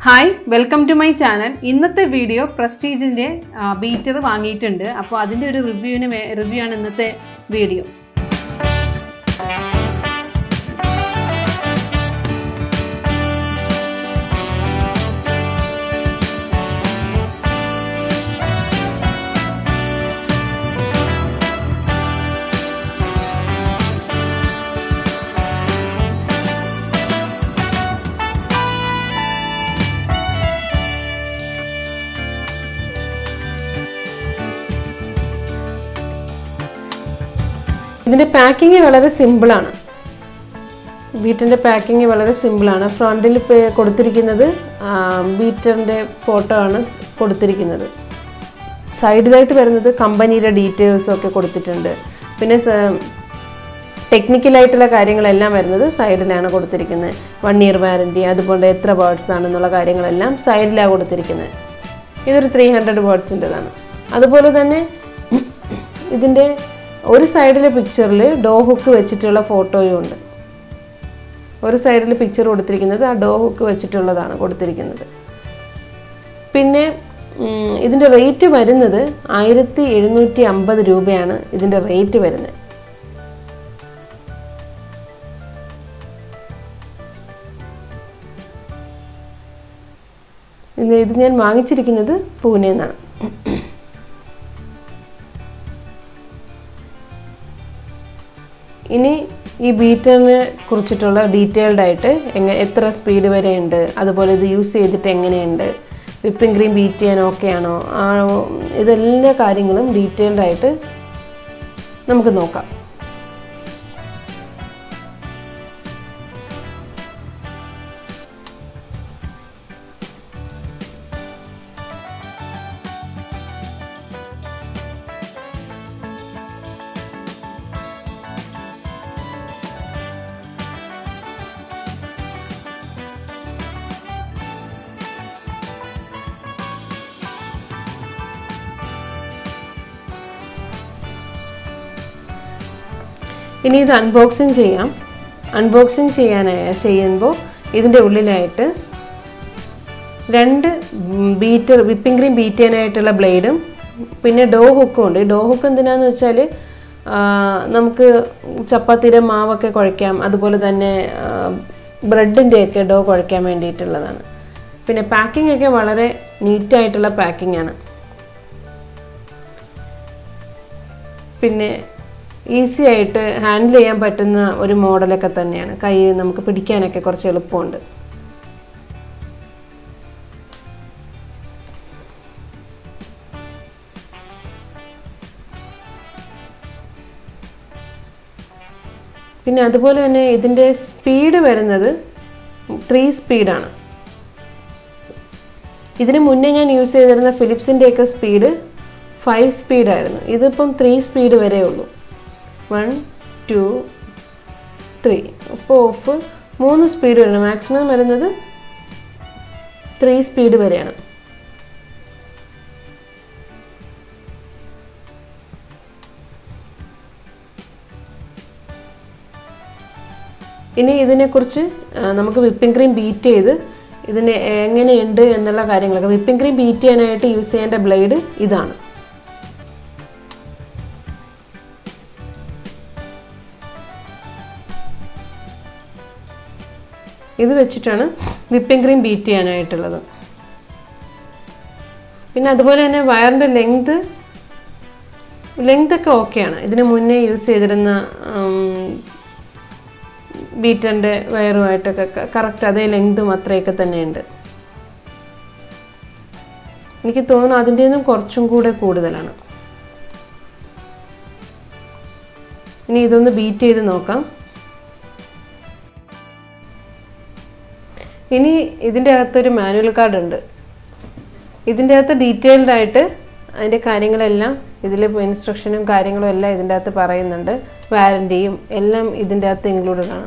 hi welcome to my channel ഇന്നത്തെ video പ്രസ്റ്റീജിൻ്റെ beater വാങ്ങിയിട്ടുണ്ട് അപ്പോൾ അതിൻ്റെ ഒരു റിവ്യൂവിന് റിവ്യൂ ആണ് ഇന്നത്തെ വീഡിയോ ഇതിൻ്റെ പാക്കിങ് വളരെ സിമ്പിളാണ് ബീറ്ററിൻ്റെ പാക്കിങ് വളരെ സിമ്പിളാണ് ഫ്രണ്ടിൽ കൊടുത്തിരിക്കുന്നത് ബീറ്ററിൻ്റെ ഫോട്ടോ ആണ് കൊടുത്തിരിക്കുന്നത് സൈഡിലായിട്ട് വരുന്നത് കമ്പനിയുടെ ഡീറ്റെയിൽസ് ഒക്കെ കൊടുത്തിട്ടുണ്ട് പിന്നെ ടെക്നിക്കലായിട്ടുള്ള കാര്യങ്ങളെല്ലാം വരുന്നത് സൈഡിലാണ് കൊടുത്തിരിക്കുന്നത് വൺ ഇയർ വാറൻറ്റി അതുപോലെ എത്ര വേർഡ്സ് ആണെന്നുള്ള കാര്യങ്ങളെല്ലാം സൈഡിലാണ് കൊടുത്തിരിക്കുന്നത് ഇതൊരു ത്രീ ഹൺഡ്രഡ് വേർഡ്സിൻ്റെതാണ് അതുപോലെ തന്നെ ഇതിൻ്റെ ഒരു സൈഡിലെ പിക്ചറിൽ ഡോ ഹുക്ക് വെച്ചിട്ടുള്ള ഫോട്ടോയും ഉണ്ട് ഒരു സൈഡിൽ പിക്ചർ കൊടുത്തിരിക്കുന്നത് ആ ഡോ ഹുക്ക് വെച്ചിട്ടുള്ളതാണ് കൊടുത്തിരിക്കുന്നത് പിന്നെ ഇതിൻ്റെ റേറ്റ് വരുന്നത് ആയിരത്തി എഴുന്നൂറ്റി അമ്പത് രൂപയാണ് ഇതിൻ്റെ റേറ്റ് വരുന്നത് ഇത് ഞാൻ വാങ്ങിച്ചിരിക്കുന്നത് പൂനെ എന്നാണ് ഇനി ഈ ബീറ്ററിനെ കുറിച്ചിട്ടുള്ള ഡീറ്റെയിൽഡ് ആയിട്ട് എങ്ങനെ എത്ര സ്പീഡ് വരെ ഉണ്ട് അതുപോലെ ഇത് യൂസ് ചെയ്തിട്ട് എങ്ങനെയുണ്ട് വിപ്പിംഗ് ക്രീം ബീറ്റ് ചെയ്യാൻ ഓക്കെ ആണോ ആണോ ഇതെല്ലാ കാര്യങ്ങളും ഡീറ്റെയിൽഡ് ആയിട്ട് നമുക്ക് നോക്കാം ഇനി ഇത് അൺബോക്സിങ് ചെയ്യാം അൺബോക്സിങ് ചെയ്യാനായി ചെയ്യുമ്പോൾ ഇതിൻ്റെ ഉള്ളിലായിട്ട് രണ്ട് ബീറ്റർ വിപ്പിംഗ് ക്രീം ബീറ്റ് ചെയ്യാനായിട്ടുള്ള ബ്ലേഡും പിന്നെ ഡോ ഹുക്കും ഉണ്ട് ഡോ ഹുക്ക് എന്തിനാന്ന് വെച്ചാൽ നമുക്ക് ചപ്പാത്തിയുടെ മാവൊക്കെ കുഴയ്ക്കാം അതുപോലെ തന്നെ ബ്രെഡിൻ്റെയൊക്കെ ഡോ കുഴയ്ക്കാൻ വേണ്ടിയിട്ടുള്ളതാണ് പിന്നെ പാക്കിംഗ് ഒക്കെ വളരെ നീറ്റായിട്ടുള്ള പാക്കിംഗ് ആണ് പിന്നെ ഈസി ആയിട്ട് ഹാൻഡിൽ ചെയ്യാൻ പറ്റുന്ന ഒരു മോഡലൊക്കെ തന്നെയാണ് കൈ നമുക്ക് പിടിക്കാനൊക്കെ കുറച്ച് എളുപ്പമുണ്ട് പിന്നെ അതുപോലെ തന്നെ ഇതിൻ്റെ സ്പീഡ് വരുന്നത് ത്രീ സ്പീഡാണ് ഇതിന് മുന്നേ ഞാൻ യൂസ് ചെയ്തിരുന്ന ഫിലിപ്സിൻ്റെയൊക്കെ സ്പീഡ് ഫൈവ് സ്പീഡായിരുന്നു ഇതിപ്പം ത്രീ സ്പീഡ് വരെ ഉള്ളൂ വൺ ടു ത്രീ അപ്പോൾ ഓഫ് മൂന്ന് സ്പീഡ് വരണം മാക്സിമം വരുന്നത് ത്രീ സ്പീഡ് വരെയാണ് ഇനി ഇതിനെക്കുറിച്ച് നമുക്ക് വിപ്പിംഗ് ക്രീം ബീറ്റ് ചെയ്ത് ഇതിന് എങ്ങനെയുണ്ട് എന്നുള്ള കാര്യങ്ങളൊക്കെ വിപ്പിംഗ് ക്രീം ബീറ്റ് ചെയ്യാനായിട്ട് യൂസ് ചെയ്യേണ്ട ബ്ലേഡ് ഇതാണ് ഇത് വെച്ചിട്ടാണ് വിപ്പിംഗ് ക്രീം ബീറ്റ് ചെയ്യാനായിട്ടുള്ളത് പിന്നെ അതുപോലെ തന്നെ വയറിൻ്റെ ലെങ്ത് ലെങ്ത് ഒക്കെ ഓക്കെയാണ് ഇതിന് മുന്നേ യൂസ് ചെയ്തിരുന്ന ബീറ്ററിൻ്റെ വയറുമായിട്ടൊക്കെ കറക്റ്റ് അതേ ലെങ്തും അത്രയൊക്കെ തന്നെയുണ്ട് എനിക്ക് തോന്നുന്നു അതിൻ്റെ നിന്നും കുറച്ചും കൂടെ കൂടുതലാണ് ഇനി ഇതൊന്ന് ബീറ്റ് ചെയ്ത് നോക്കാം ഇനി ഇതിൻ്റെ അകത്തൊരു മാനുവൽ കാർഡ് ഉണ്ട് ഇതിൻ്റെ അകത്ത് ഡീറ്റെയിൽഡ് ആയിട്ട് അതിൻ്റെ കാര്യങ്ങളെല്ലാം ഇതിൽ ഇൻസ്ട്രക്ഷനും കാര്യങ്ങളും എല്ലാം ഇതിൻ്റെ അകത്ത് പറയുന്നുണ്ട് വാറൻറ്റിയും എല്ലാം ഇതിൻ്റെ അകത്ത് ഇൻക്ലൂഡഡ് ആണ്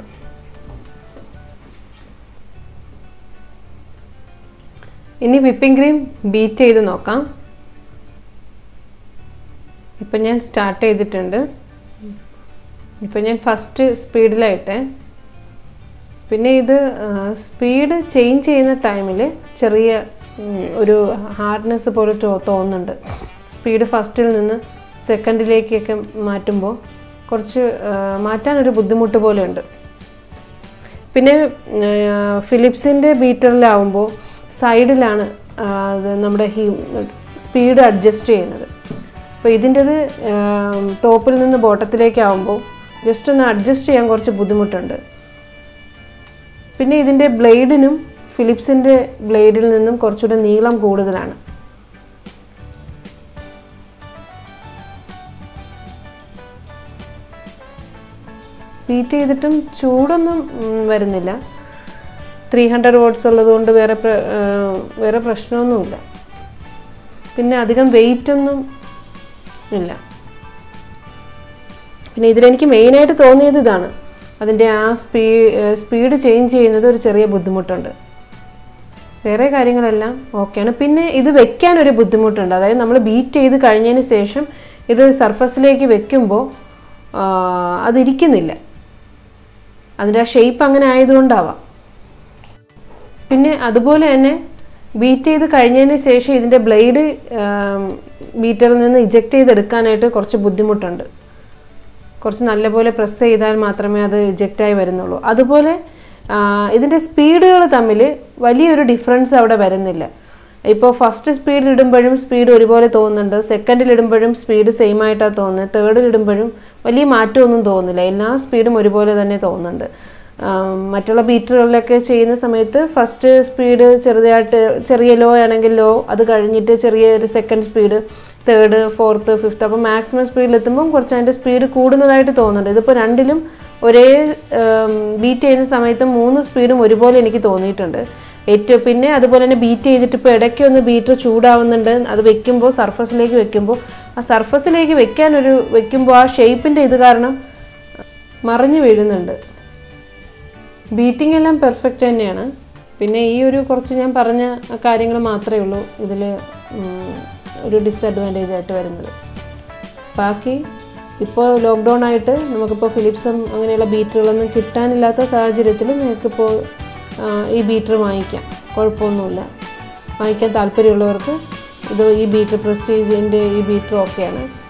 ഇനി വിപ്പിംഗ് ക്രീം ബീറ്റ് ചെയ്ത് നോക്കാം ഇപ്പം ഞാൻ സ്റ്റാർട്ട് ചെയ്തിട്ടുണ്ട് ഇപ്പം ഞാൻ ഫസ്റ്റ് സ്പീഡിലായിട്ടേ പിന്നെ ഇത് സ്പീഡ് ചേഞ്ച് ചെയ്യുന്ന ടൈമിൽ ചെറിയ ഉം, ഒരു ഹാർഡ്നെസ് പോലെ തോ- തോന്നുന്നുണ്ട് സ്പീഡ് ഫസ്റ്റിൽ നിന്ന് സെക്കൻഡിലേക്കൊക്കെ മാറ്റുമ്പോൾ കുറച്ച് ആ, മാറ്റാനൊരു ബുദ്ധിമുട്ട് പോലെ ഉണ്ട് പിന്നെ ഫിലിപ്സിൻ്റെ ബീറ്ററിലാവുമ്പോൾ സൈഡിലാണ് ആ, അത് നമ്മുടെ ഹീ സ്പീഡ് അഡ്ജസ്റ്റ് ചെയ്യുന്നത് അപ്പോൾ ഇതിൻ്റെത് ടോപ്പിൽ നിന്ന് ബോട്ടത്തിലേക്കാവുമ്പോൾ ജസ്റ്റ് ഒന്ന് അഡ്ജസ്റ്റ് ചെയ്യാൻ കുറച്ച് ബുദ്ധിമുട്ടുണ്ട് പിന്നെ ഇതിൻ്റെ ബ്ലേഡിനും ഫിലിപ്സിൻ്റെ ബ്ലേഡിൽ നിന്നും കുറച്ചുകൂടെ നീളം കൂടുതലാണ് ബീറ്റ് ചെയ്തിട്ടും ചൂടൊന്നും ഉം, വരുന്നില്ല ത്രീ ഹൺഡ്രഡ് വോട്ട്സ് ഉള്ളതുകൊണ്ട് വേറെ പ്ര- ആ, വേറെ പ്രശ്നമൊന്നുമില്ല പിന്നെ അധികം വെയിറ്റ് ഒന്നും ഇല്ല പിന്നെ ഇതിലെനിക്ക് മെയിനായിട്ട് തോന്നിയത് ഇതാണ് അതിൻ്റെ ആ സ്പീ സ്പീഡ് ചേഞ്ച് ചെയ്യുന്നത് ഒരു ചെറിയ ബുദ്ധിമുട്ടുണ്ട് വേറെ കാര്യങ്ങളെല്ലാം ഓക്കെയാണ് പിന്നെ ഇത് വെക്കാൻ ഒരു ബുദ്ധിമുട്ടുണ്ട് അതായത് നമ്മൾ ബീറ്റ് ചെയ്ത് കഴിഞ്ഞതിന് ശേഷം ഇത് സർഫസിലേക്ക് വെക്കുമ്പോൾ അതിരിക്കുന്നില്ല അതിൻ്റെ ആ ഷേപ്പ് അങ്ങനെ ആയതുകൊണ്ടാവാം പിന്നെ അതുപോലെ തന്നെ ബീറ്റ് ചെയ്ത് കഴിഞ്ഞതിന് ശേഷം ഇതിൻ്റെ ബ്ലേഡ് ബീറ്ററിൽ നിന്ന് ഇജക്റ്റ് ചെയ്തെടുക്കാനായിട്ട് കുറച്ച് ബുദ്ധിമുട്ടുണ്ട് കുറച്ച് നല്ലപോലെ പ്രസ് ചെയ്താൽ മാത്രമേ അത് ഇജക്റ്റായി വരുന്നുള്ളൂ അതുപോലെ ആ, ഇതിൻ്റെ സ്പീഡുകൾ തമ്മിൽ വലിയൊരു ഡിഫറൻസ് അവിടെ വരുന്നില്ല ഇപ്പോൾ ഫസ്റ്റ് സ്പീഡിൽ ഇടുമ്പോഴും സ്പീഡ് ഒരുപോലെ തോന്നുന്നുണ്ട് സെക്കൻഡിൽ ഇടുമ്പോഴും സ്പീഡ് സെയിം ആയിട്ടാണ് തോന്നുന്നത് തേർഡിൽ ഇടുമ്പോഴും വലിയ മാറ്റമൊന്നും തോന്നുന്നില്ല എല്ലാ സ്പീഡും ഒരുപോലെ തന്നെ തോന്നുന്നുണ്ട് ആ, മറ്റുള്ള ബീറ്ററുകളിലൊക്കെ ചെയ്യുന്ന സമയത്ത് ഫസ്റ്റ് സ്പീഡ് ചെറുതായിട്ട് ചെറിയ ലോ ആണെങ്കിൽ ലോ അത് കഴിഞ്ഞിട്ട് ചെറിയൊരു second speed third fourth fifth അപ്പോൾ മാക്സിമം സ്പീഡിലെത്തുമ്പം കുറച്ച് അതിൻ്റെ സ്പീഡ് കൂടുന്നതായിട്ട് തോന്നുന്നുണ്ട് ഇതിപ്പോൾ രണ്ടിലും ഒരേ ബീറ്റ് ചെയ്യുന്ന സമയത്ത് മൂന്ന് സ്പീഡും ഒരുപോലെ എനിക്ക് തോന്നിയിട്ടുണ്ട് ഏറ്റവും പിന്നെ അതുപോലെ തന്നെ ബീറ്റ് ചെയ്തിട്ട് ഇപ്പോൾ ഇടയ്ക്ക് ഒന്ന് ബീറ്റർ ചൂടാവുന്നുണ്ട് അത് വെക്കുമ്പോൾ സർഫസിലേക്ക് വെക്കുമ്പോൾ ആ സർഫസിലേക്ക് വെക്കാനൊരു വെക്കുമ്പോൾ ആ ഷേപ്പിൻ്റെ ഇത് കാരണം മറിഞ്ഞു വീഴുന്നുണ്ട് ബീറ്റിംഗ് എല്ലാം പെർഫെക്റ്റ് തന്നെയാണ് പിന്നെ ഈ ഒരു കുറച്ച് ഞാൻ പറഞ്ഞ കാര്യങ്ങൾ മാത്രമേ ഉള്ളൂ ഇതിൽ ഒരു ഡിസഡ്വാൻറ്റേജ് ആയിട്ട് വരുന്നത് ബാക്കി ഇപ്പോൾ ലോക്ക്ഡൗൺ ആയിട്ട് നമുക്കിപ്പോൾ ഫിലിപ്സും അങ്ങനെയുള്ള ബീറ്ററുകളൊന്നും കിട്ടാനില്ലാത്ത സാഹചര്യത്തിൽ നിങ്ങൾക്കിപ്പോൾ ആ, ഈ ബീറ്റർ വാങ്ങിക്കാം കുഴപ്പമൊന്നുമില്ല വാങ്ങിക്കാൻ താല്പര്യമുള്ളവർക്ക് ഇത് ഈ ബീറ്റർ പ്രസ്റ്റീജിൻ്റെ ഈ ബീറ്റർ ഓക്കെയാണ്